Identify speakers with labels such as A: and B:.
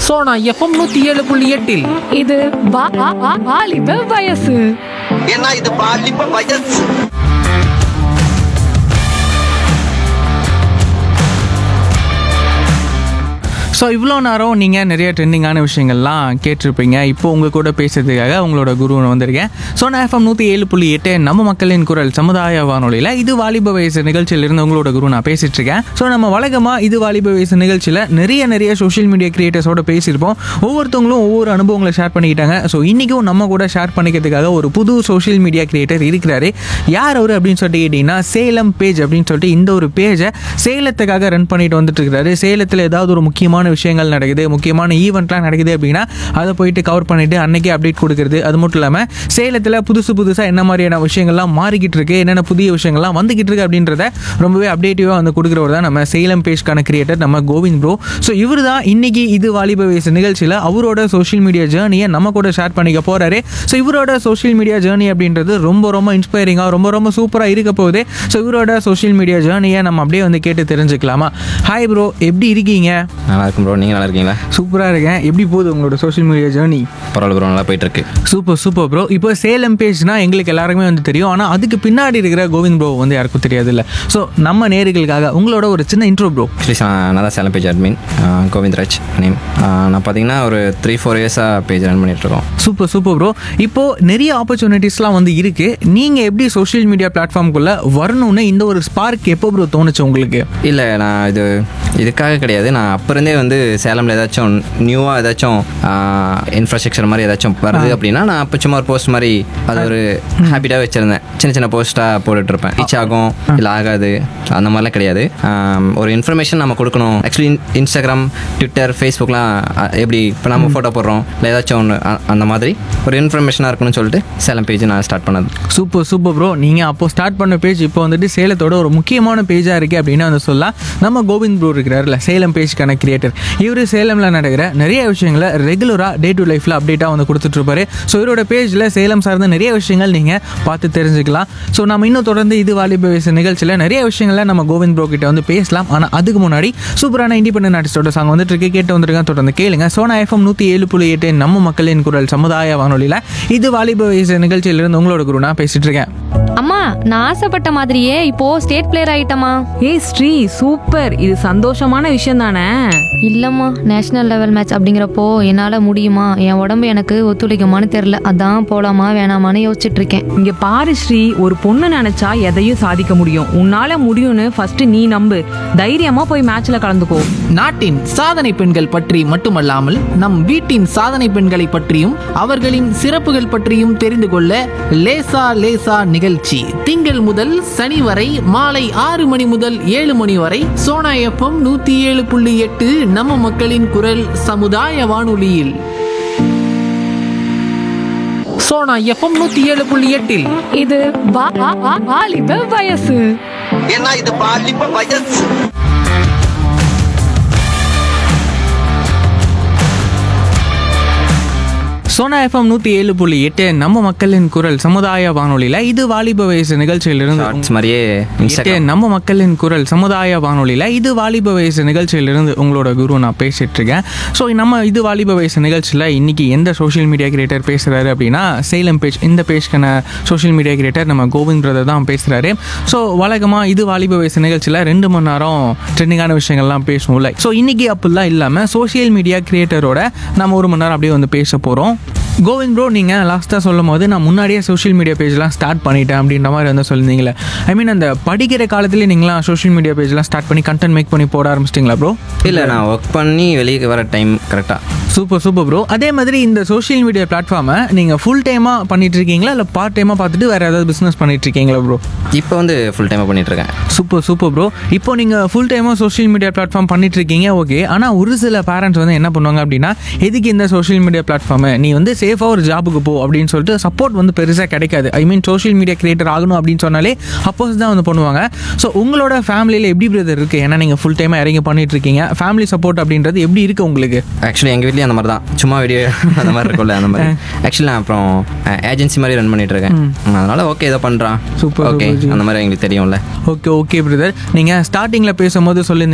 A: Sona FM நூத்தி ஏழு புள்ளி எட்டில்
B: இது வா- வா- வா- வாலிப வயசு
C: ஏன்னா இது பாலிப்ப வயசு
D: ஸோ இவ்வளோ நேரம் நீங்கள் நிறைய ட்ரெண்டிங்கான விஷயங்கள்லாம் கேட்டிருப்பீங்க இப்போ உங்கள் கூட பேசுறதுக்காக உங்களோட குரு வந்திருக்கேன் ஸோ நான் எஃப்எம் நூற்றி ஏழு புள்ளி எட்டு நம்ம மக்களின் குரல் சமுதாய வானொலியில் இது வாலிப வயசு நிகழ்ச்சியிலிருந்து உங்களோட குரு நான் பேசிட்டு இருக்கேன் ஸோ நம்ம வழக்கமாக இது வாலிப வயசு நிகழ்ச்சியில் நிறைய நிறைய சோஷியல் மீடியா கிரியேட்டர்ஸோட பேசியிருப்போம் ஒவ்வொருத்தவங்களும் ஒவ்வொரு அனுபவங்களை ஷேர் பண்ணிக்கிட்டாங்க ஸோ இன்றைக்கும் நம்ம கூட ஷேர் பண்ணிக்கிறதுக்காக ஒரு புது சோஷியல் மீடியா கிரியேட்டர் இருக்கிறாரு யார் அவர் அப்படின்னு சொல்லிட்டு கேட்டிங்கன்னா சேலம் பேஜ் அப்படின்னு சொல்லிட்டு இந்த ஒரு பேஜை சேலத்துக்காக ரன் பண்ணிட்டு வந்துட்டு இருக்காரு சேலத்தில் ஏதாவது ஒரு முக்கியமான விஷயங்கள் நடக்குது முக்கியமான ஈவெண்ட்லாம் நடக்குது அப்படின்னா அதை போயிட்டு கவர் பண்ணிட்டு அன்னைக்கே அப்டேட் கொடுக்குறது அது மட்டும் இல்லாமல் சேலத்தில் புதுசு புதுசாக என்ன மாதிரியான விஷயங்கள்லாம் மாறிக்கிட்டு இருக்கு என்னென்ன புதிய விஷயங்கள்லாம் வந்துகிட்டு இருக்கு அப்படின்றத ரொம்பவே அப்டேட்டிவாக வந்து கொடுக்குறவர் தான் நம்ம சேலம் பேஜ்க்கான கிரியேட்டர் நம்ம கோவிந்த் ப்ரோ ஸோ இவர் தான் இன்னைக்கு இது வாலிப வயசு நிகழ்ச்சியில் அவரோட சோஷியல் மீடியா ஜேர்னியை நம்ம கூட ஷேர் பண்ணிக்க போறாரு ஸோ இவரோட சோஷியல் மீடியா ஜேர்னி அப்படின்றது ரொம்ப ரொம்ப இன்ஸ்பைரிங்காக ரொம்ப ரொம்ப சூப்பராக இருக்க போகுது ஸோ இவரோட சோஷியல் மீடியா ஜேர்னியை நம்ம அப்படியே வந்து கேட்டு தெரிஞ்சுக்கலாமா ஹாய் ப்ரோ எப்படி இருக்கீங்க
E: நல்லா இருக்கும் ப்ரோ நீங்கள் நல்லா இருக்கீங்களா
D: சூப்பராக இருக்கேன் எப்படி போகுது உங்களோட சோஷியல் மீடியா ஜேர்னி
E: பரவாயில்ல ப்ரோ நல்லா போயிட்டு இருக்கு
D: சூப்பர் சூப்பர் ப்ரோ இப்போ சேலம் பேஜ்னா எங்களுக்கு எல்லாருக்குமே வந்து தெரியும் ஆனால் அதுக்கு பின்னாடி இருக்கிற கோவிந்த் ப்ரோ வந்து யாருக்கும் தெரியாது இல்லை ஸோ நம்ம நேர்களுக்காக உங்களோட ஒரு சின்ன இன்ட்ரோ ப்ரோ
E: ஆக்சுவலி நான் தான் Salem page admin Govindraj name நான் பார்த்தீங்கன்னா ஒரு த்ரீ ஃபோர் இயர்ஸாக பேஜ் ரன் பண்ணிகிட்ருக்கோம்
D: சூப்பர் சூப்பர் ப்ரோ இப்போ நிறைய ஆப்பர்ச்சுனிட்டிஸ்லாம் வந்து இருக்கு நீங்க எப்படி சோஷியல் மீடியா பிளாட்ஃபார்ம்குள்ள வரணும்னு இந்த ஒரு ஸ்பார்க் எப்போ ப்ரோ தோணுச்சு உங்களுக்கு
E: இல்லை நான் இது இதுக்காக கிடையாது நான் அப்போ இருந்தே வந்து சேலமில் ஏதாச்சும் நியூவாக ஏதாச்சும் இன்ஃப்ராஸ்ட்ரக்சர் மாதிரி ஏதாச்சும் வருது அப்படின்னா நான் அப்போ சும்மா ஒரு போஸ்ட் மாதிரி அது ஒரு ஹேபிட்டாக வச்சுருந்தேன் சின்ன சின்ன போஸ்ட்டாக போட்டுட்ருப்பேன் ரீச் ஆகும் இல்லை ஆகாது அந்த மாதிரிலாம் கிடையாது ஆம், ஒரு இன்ஃபர்மேஷன் நம்ம கொடுக்கணும் ஆக்சுவலி இன்ஸ்டாகிராம் ட்விட்டர் ஃபேஸ்புக்லாம் அ- எப்படி இப்போ நம்ம ஃபோட்டோ போடுறோம் இல்லை ஏதாச்சும் ஒன்று அந்த மாதிரி ஒரு இன்ஃபர்மேஷனாக இருக்கணும்னு சொல்லிட்டு சேலம் பேஜ் நான் ஸ்டார்ட் பண்ணது
D: சூப்பர் சூப்பர் ப்ரோ நீங்க அப்போ ஸ்டார்ட் பண்ண பேஜ் இப்போ வந்துட்டு சேலத்தோட ஒரு முக்கியமான பேஜா இருக்கு அப்படின்னு வந்து சொல்லலாம் நம்ம கோவிந்த் ப்ரோ இருக்கிறாருல சேலம் பேஜ்க்கான கிரியேட்டர் இவர் சேலம்ல நடக்கிற நிறைய விஷயங்களை ரெகுலரா டே டு லைஃப்ல அப்டேட்டா வந்து கொடுத்துட்டு இருப்பாரு ஸோ இவரோட பேஜ்ல சேலம் சார்ந்த நிறைய விஷயங்கள் நீங்க பார்த்து தெரிஞ்சுக்கலாம் ஸோ நம்ம இன்னும் தொடர்ந்து இது வாலிப வயசு நிகழ்ச்சியில் நிறைய விஷயங்களை நம்ம கோவிந்த் ப்ரோ கிட்ட வந்து பேசலாம் ஆனால் அதுக்கு முன்னாடி சூப்பரான இண்டிபெண்டன்ட் ஆர்டிஸ்டோட சாங் வந்துட்டு இருக்கு கேட்டு வந்திருக்கேன் தொடர்ந்து கேளுங்க சோனா எஃப்எம் நூற்றி ஏழு புள்ளி எட்டு நம்ம மக்களின் குரல் சமுதாய வானொலியில் இது வாலிப வயசு நிகழ்ச்சியிலிருந்து உங்களோட குரு நான் பேசிட்டு இருக்கேன்
F: அம்மா நான் ஆசைப்பட்ட மாதிரியே இப்போ ஸ்டேட் பிளேயர் ஆயிட்டமா
G: ஏய் ஸ்ரீ சூப்பர் இது சந்தோஷமான விஷயம் தானே
F: இல்லம்மா நேஷனல் லெவல் மேட்ச் அப்படிங்கிறப்போ என்னால முடியுமா என் உடம்பு எனக்கு ஒத்துழைக்குமான்னு தெரியல அதான் போலாமா வேணாமான்னு யோசிச்சுட்டு இருக்கேன்
G: இங்க பாரு ஸ்ரீ ஒரு பொண்ணு நினைச்சா எதையும் சாதிக்க முடியும் உன்னால முடியும்னு ஃபர்ஸ்ட் நீ நம்பு தைரியமா போய் மேட்ச்ல கலந்துக்கோ
A: நாட்டின் சாதனை பெண்கள் பற்றி மட்டுமல்லாமல் நம் வீட்டின் சாதனை பெண்களை பற்றியும் அவர்களின் சிறப்புகள் பற்றியும் தெரிந்து கொள்ள லேசா லேசா நிகழ்ச்சி திங்கள் முதல் சனி வரை மாலை ஆறு மணி முதல் ஏழு மணி வரை சோனா எஃப்எம் நூத்தி ஏழு புள்ளி எட்டு நம்ம மக்களின் குரல் சமுதாய வானொலியில் சோனா எஃப்எம் நூத்தி ஏழு புள்ளி எட்டில்
B: இது வா- வா- வா- வாலிப வயசு
C: ஏன்னா இது பாலிப்ப வயசு
D: சோனா எஃப்எம் நூற்றி ஏழு புள்ளி எட்டு நம்ம மக்களின் குரல் சமுதாய வானொலியில் இது வாலிப வயசு நிகழ்ச்சியிலிருந்து
E: ஷார்ட்ஸ் மாதிரியே
D: எட்டு
E: இன்ஸ்டாகிராம்
D: நம்ம மக்களின் குரல் சமுதாய வானொலியில் இது வாலிப வயசு நிகழ்ச்சியிலிருந்து உங்களோட குரு நான் பேசிட்டு இருக்கேன் ஸோ நம்ம இது வாலிப வயசு நிகழ்ச்சியில் இன்னைக்கு எந்த சோஷியல் மீடியா கிரியேட்டர் பேசுறாரு அப்படின்னா சேலம் பேஜ் இந்த பேஜ்க்கான சோஷியல் மீடியா கிரியேட்டர் நம்ம கோவிந்த் பிரதர் தான் பேசுறாரு ஸோ வழக்கமாக இது வாலிப வயசு நிகழ்ச்சியில் ரெண்டு மணி நேரம் ட்ரெண்டிங்கான விஷயங்கள்லாம் பேசுவோம்ல ஸோ இன்னைக்கு அப்படிலாம் இல்லாமல் சோஷியல் மீடியா கிரியேட்டரோட நம்ம ஒரு மணி நேரம் அப்படியே வந்து பேச போகிறோம் கோவிந்த் ப்ரோ நீங்கள் லாஸ்ட்டாக சொல்லும் போது நான் முன்னாடியே சோஷியல் மீடியா பேஜ்லாம் ஸ்டார்ட் பண்ணிட்டேன் அப்படின்ற மாதிரி வந்து சொல்லியிருந்தீங்களே ஐ மீன் அந்த படிக்கிற காலத்துலேயே நீங்களாம் சோஷியல் மீடியா பேஜ்லாம் ஸ்டார்ட் பண்ணி கண்டென்ட் மேக் பண்ணி போட ஆரம்பிச்சிட்டிங்களா ப்ரோ
E: இல்லை நான் ஒர்க் பண்ணி வெளியே வர டைம் கரெக்டாக
D: சூப்பர் சூப்பர் ப்ரோ அதே மாதிரி இந்த சோஷியல் மீடியா பிளாட்ஃபார்மை நீங்கள் ஃபுல் டைமாக பண்ணிட்டு இருக்கீங்களா இல்லை பார்ட் டைமாக பார்த்துட்டு வேறு ஏதாவது பிஸ்னஸ் பண்ணிட்டு இருக்கீங்களா ப்ரோ
E: இப்போ வந்து ஃபுல் டைமாக பண்ணிகிட்ருக்கேன்
D: சூப்பர் சூப்பர் ப்ரோ இப்போ நீங்கள் ஃபுல் டைமாக சோஷியல் மீடியா பிளாட்ஃபார்ம் பண்ணிட்டு இருக்கீங்க ஓகே ஆனால் ஒரு சில பேரண்ட்ஸ் வந்து என்ன பண்ணுவாங்க அப்படின்னா எதுக்கு இந்த சோஷியல் மீடியா பிளாட்ஃபார்மு நீ வந்து சேஃபாக ஒரு ஜாபுக்கு போ அப்படின்னு சொல்லிட்டு சப்போர்ட் வந்து பெருசாக கிடைக்காது I mean social media creator ஆகணும் அப்படின்னு சொன்னாலே அப்போஸ் தான் வந்து பண்ணுவாங்க ஸோ உங்களோட ஃபேமிலியில் எப்படி பிரதர் இருக்குது ஏன்னா நீங்கள் ஃபுல் டைமாக இறங்கி பண்ணிட்டு இருக்கீங்க ஃபேமிலி சப்போர்ட் அப்படின்றது எப்படி இருக்குது உங்களுக்கு
E: ஆக்சுவலி எங்கள் வீட்லேயும் அந்த மாதிரி தான் சும்மா வீடியோ அந்த மாதிரி இருக்கும்ல அந்த மாதிரி ஆக்சுவலி நான் அப்புறம் ஏஜென்சி மாதிரி ரன் பண்ணிட்டு இருக்கேன் அதனால ஓகே இதை பண்ணுறான்
D: Super,
E: ஓகே
D: super ஜி.
E: அந்த மாதிரி எங்களுக்கு தெரியும்ல
D: ஓகே ஓகே பிரதர் நீங்கள் ஸ்டார்டிங்கில் பேசும்போது சொல்லியிருந்தீங்க